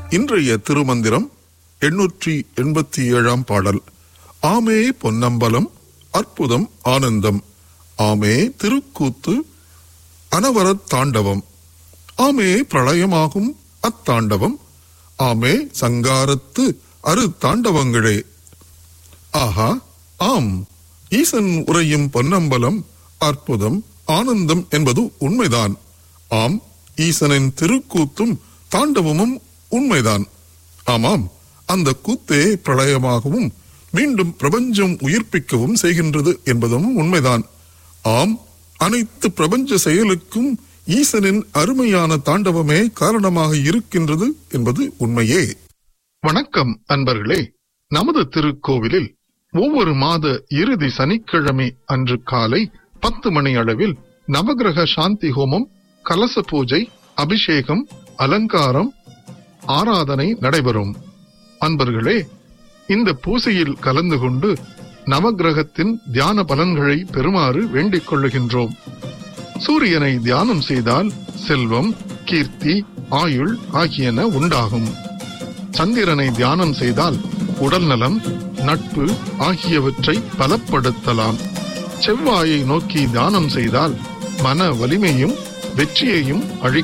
இன்றைய திருமந்திரம் எண்ணூற்றி எண்பத்தி ஏழாம் பாடல் ஆமே பொன்னம்பலம் அற்புதம் ஆனந்தம் ஆமே திருக்கூத்து அனவரத் தாண்டவம் ஆமே பிரளயமாகும் அத்தாண்டவம் ஆமே சங்காரத்து அரு தாண்டவங்களே ஆஹா ஆம் ஈசன் உரையும் பொன்னம்பலம் அற்புதம் ஆனந்தம் என்பது உண்மைதான் ஆம் ஈசனின் திருக்கூத்தும் தாண்டவமும் உண்மைதான் ஆமாம் அந்த கூத்தே பிரளயமாகவும் மீண்டும் பிரபஞ்சம் உயிர்ப்பிக்கவும் செய்கின்றது என்பதும் உண்மைதான் ஆம் அனைத்து பிரபஞ்ச செயலுக்கும் ஈசனின் அருமையான தாண்டவமே காரணமாக இருக்கின்றது என்பது உண்மையே வணக்கம் அன்பர்களே நமது திருக்கோவிலில் ஒவ்வொரு மாத இறுதி சனிக்கிழமை அன்று காலை பத்து மணி அளவில் நவகிரக சாந்தி ஹோமம் கலச பூஜை அபிஷேகம் அலங்காரம் ஆராதனை நடைபெறும் அன்பர்களே இந்த பூசையில் கலந்து கொண்டு நவகிரகத்தின் தியான பலன்களை பெறுமாறு வேண்டிக் கொள்ளுகின்றோம் சூரியனை தியானம் செய்தால் செல்வம் கீர்த்தி ஆயுள் ஆகியன உண்டாகும் சந்திரனை தியானம் செய்தால் உடல் நலம் நட்பு ஆகியவற்றை பலப்படுத்தலாம் செவ்வாயை நோக்கி தியானம் செய்தால் மன வலிமையும் வெற்றியையும் அளிக்கும்